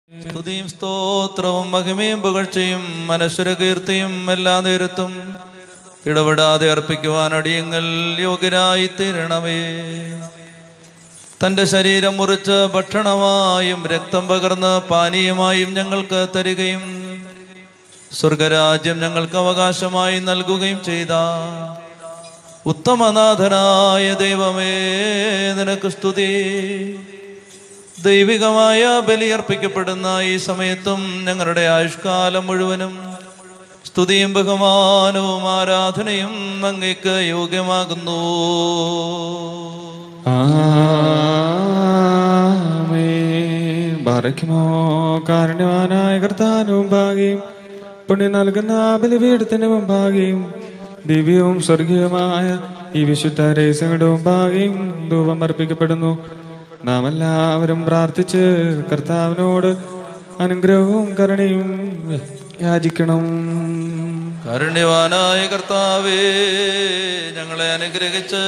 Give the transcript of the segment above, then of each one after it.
സ്തുതിയും സ്തോത്രവും മഹിമയും പുകഴ്ചയും മനശ്വര കീർത്തിയും എല്ലാ നേരത്തും ഇടപെടാതെ അർപ്പിക്കുവാൻ അടിയങ്ങൾ യോഗ്യരായി തീരണമേ തന്റെ ശരീരം മുറിച്ച് ഭക്ഷണമായും രക്തം പകർന്ന് പാനീയമായും ഞങ്ങൾക്ക് തരികയും സ്വർഗരാജ്യം ഞങ്ങൾക്ക് അവകാശമായി നൽകുകയും ചെയ്ത ഉത്തമനാഥനായ ദൈവമേ നിനക്ക് സ്തുതി ദൈവികമായ ബലിയർപ്പിക്കപ്പെടുന്ന ഈ സമയത്തും ഞങ്ങളുടെ ആയുഷ്കാലം മുഴുവനും സ്തുതിയും ബഹുമാനവും ആരാധനയും അങ്ങേക്ക് യോഗ്യമാകുന്നു ബാറയ്ക്കുമോ കാരുണ്യവാനായ കർത്താവിന് മുമ്പാകെയും പുണ്യം നൽകുന്ന ബലിപീഠത്തിന് മുമ്പാകെയും ദിവ്യവും സ്വർഗീയമായ ഈ വിശുദ്ധ രഹസ്യങ്ങളുടെ മുമ്പാകെയും ധൂപം അർപ്പിക്കപ്പെടുന്നു നാം എല്ലാവരും പ്രാർത്ഥിച്ച് കർത്താവിനോട് അനുഗ്രഹവും കരുണയും യാചിക്കണം കാരുണ്യവാനായ കർത്താവേ ഞങ്ങളെ അനുഗ്രഹിച്ച്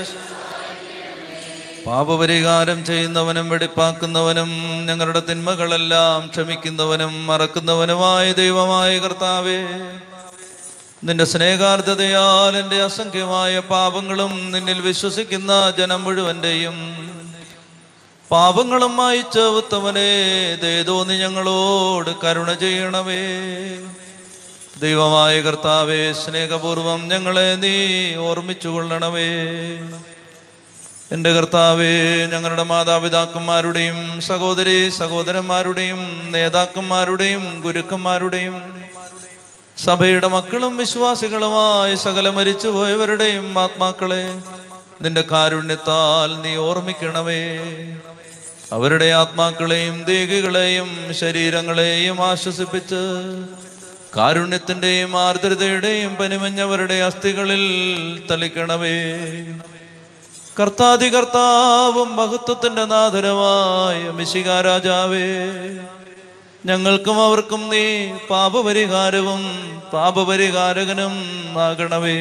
പാപപരിഹാരം ചെയ്യുന്നവനും വെടിപ്പാക്കുന്നവനും ഞങ്ങളുടെ തിന്മകളെല്ലാം ക്ഷമിക്കുന്നവനും മറക്കുന്നവനുമായ ദൈവമായ കർത്താവേ നിന്റെ സ്നേഹാർദ്ദതയാൽ എൻ്റെ അസംഖ്യമായ പാപങ്ങളും നിന്നിൽ വിശ്വസിക്കുന്ന ജനം മുഴുവൻ്റെയും പാപങ്ങളും മായിച്ച ഉത്തമനെ ദയതോന്നി ഞങ്ങളോട് കരുണ ചെയ്യണമേ ദൈവമായ കർത്താവെ സ്നേഹപൂർവം ഞങ്ങളെ നീ ഓർമ്മിച്ചു കൊള്ളണമേ എൻ്റെ കർത്താവെ ഞങ്ങളുടെ മാതാപിതാക്കന്മാരുടെയും സഹോദരി സഹോദരന്മാരുടെയും നേതാക്കന്മാരുടെയും ഗുരുക്കന്മാരുടെയും സഭയുടെ മക്കളും വിശ്വാസികളുമായ സകല മരിച്ചുപോയവരുടെയും ആത്മാക്കളെ നിന്റെ കാരുണ്യത്താൽ നീ ഓർമ്മിക്കണമേ അവരുടെ ആത്മാക്കളെയും ദേഹികളെയും ശരീരങ്ങളെയും ആശ്വസിപ്പിച്ച് കാരുണ്യത്തിന്റെയും ആർദ്രതയുടെയും പനിമഞ്ഞവരുടെ അസ്ഥികളിൽ തളിക്കണമേ കർത്താതി കർത്താവും മഹത്വത്തിന്റെ നാഥരമായ മിശിക രാജാവേ ഞങ്ങൾക്കും അവർക്കും നീ പാപപരിഹാരവും പാപപരിഹാരകനും ആകണമേ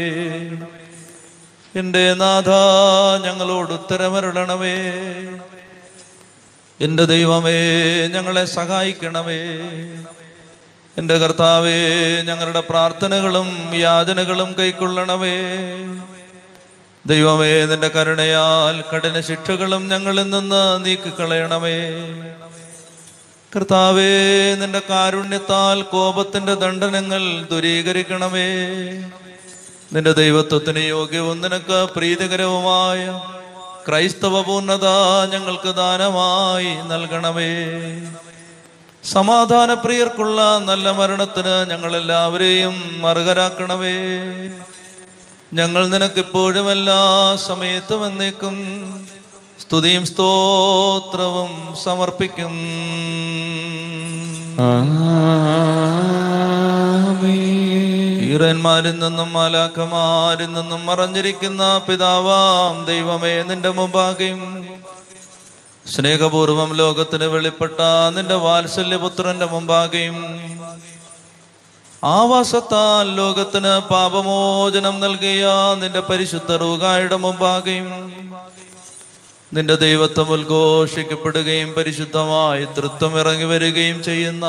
എൻ്റെ നാഥ ഞങ്ങളോട് ഉത്തരമരുളണമേ എൻ്റെ ദൈവമേ ഞങ്ങളെ സഹായിക്കണമേ എൻ്റെ കർത്താവേ ഞങ്ങളുടെ പ്രാർത്ഥനകളും യാചനകളും കൈക്കൊള്ളണമേ ദൈവമേ നിന്റെ കരുണയാൽ കഠിന ശിക്ഷകളും ഞങ്ങളിൽ നിന്ന് നീക്കിക്കളയണമേ കർത്താവേ നിന്റെ കാരുണ്യത്താൽ കോപത്തിന്റെ ദണ്ഡനങ്ങൾ ദൂരീകരിക്കണമേ നിന്റെ ദൈവത്വത്തിന് യോഗ്യവും നിനക്ക് പ്രീതികരവുമായ ക്രൈസ്തവ പൂർണ്ണത ഞങ്ങൾക്ക് ദാനമായി നൽകണമേ സമാധാനപ്രിയർക്കുള്ള നല്ല മരണത്തിന് ഞങ്ങളെല്ലാവരെയും അർഹരാക്കണമേ ഞങ്ങൾ നിനക്കിപ്പോഴും എല്ലാ സമയത്തും എന്നേക്കും സ്തുതിയും സ്തോത്രവും സമർപ്പിക്കും ഈറന്മാരിൽ നിന്നും മാലാക്കമാരിൽ നിന്നും മറഞ്ഞിരിക്കുന്ന പിതാവാം ദൈവമേ നിന്റെ മുമ്പാകെയും സ്നേഹപൂർവം ലോകത്തിന് വെളിപ്പെട്ട നിന്റെ വാത്സല്യപുത്രന്റെ മുമ്പാകെയും ആവാസത്താൽ ലോകത്തിന് പാപമോചനം നൽകിയ നിന്റെ പരിശുദ്ധ റൂകായുടെ മുമ്പാകെയും നിന്റെ ദൈവത്വം ഉദ്ഘോഷിക്കപ്പെടുകയും പരിശുദ്ധമായി തൃത്വം ഇറങ്ങി വരികയും ചെയ്യുന്ന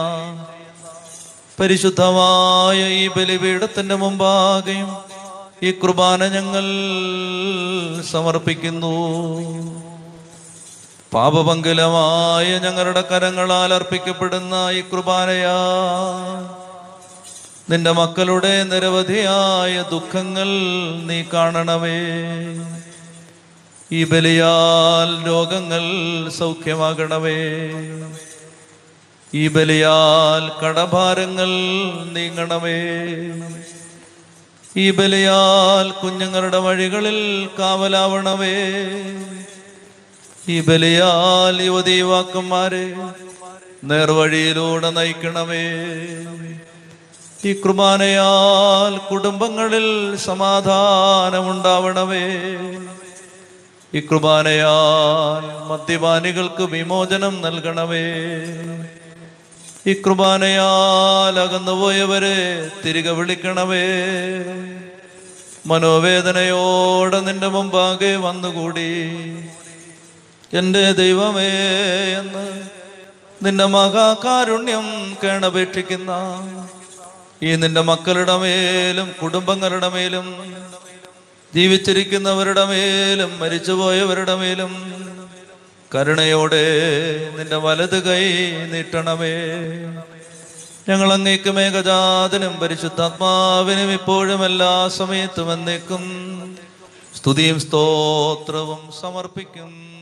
പരിശുദ്ധമായ ഈ ബലിപീഠത്തിന്റെ മുമ്പാകെയും ഈ കുർബാന ഞങ്ങൾ സമർപ്പിക്കുന്നു പാപപങ്കിലമായ ഞങ്ങളുടെ കരങ്ങളാൽ അർപ്പിക്കപ്പെടുന്ന ഈ കുർബാനയാ നിന്റെ മക്കളുടെ നിരവധിയായ ദുഃഖങ്ങൾ നീ കാണണമേ ഈ ബലിയാൽ രോഗങ്ങൾ സൗഖ്യമാകണമേ ഈ ബലിയാൽ കടഭാരങ്ങൾ നീങ്ങണമേ ഈ ബലിയാൽ കുഞ്ഞുങ്ങളുടെ വഴികളിൽ കാവലാവണമേ ഈ ബലിയാൽ യുവതി യുവാക്കന്മാരെ നേർവഴിയിലൂടെ നയിക്കണമേ ഈ കുർബാനയാൽ കുടുംബങ്ങളിൽ സമാധാനമുണ്ടാവണമേ ഈ കുർബാനയാൽ മദ്യപാനികൾക്ക് വിമോചനം നൽകണമേ ഈ കുർബാനയാൽ അകന്നുപോയവരെ തിരികെ വിളിക്കണമേ മനോവേദനയോടെ നിന്റെ മുമ്പാകെ വന്നുകൂടി എൻ്റെ ദൈവമേ എന്ന് നിന്റെ മഹാകാരുണ്യം കേണപേക്ഷിക്കുന്ന ഈ നിന്റെ മക്കളുടെ മേലും കുടുംബങ്ങളുടെ മേലും ജീവിച്ചിരിക്കുന്നവരുടെ മേലും മരിച്ചുപോയവരുടെ മേലും കരുണയോടെ നിന്റെ വലത് കൈ നീട്ടണമേ ഞങ്ങൾ അങ്ങേക്ക് മേഘജാതനും പരിശുദ്ധാത്മാവിനും ഇപ്പോഴും എല്ലാ സമയത്തും എന്നേക്കും സ്തുതിയും സ്തോത്രവും സമർപ്പിക്കും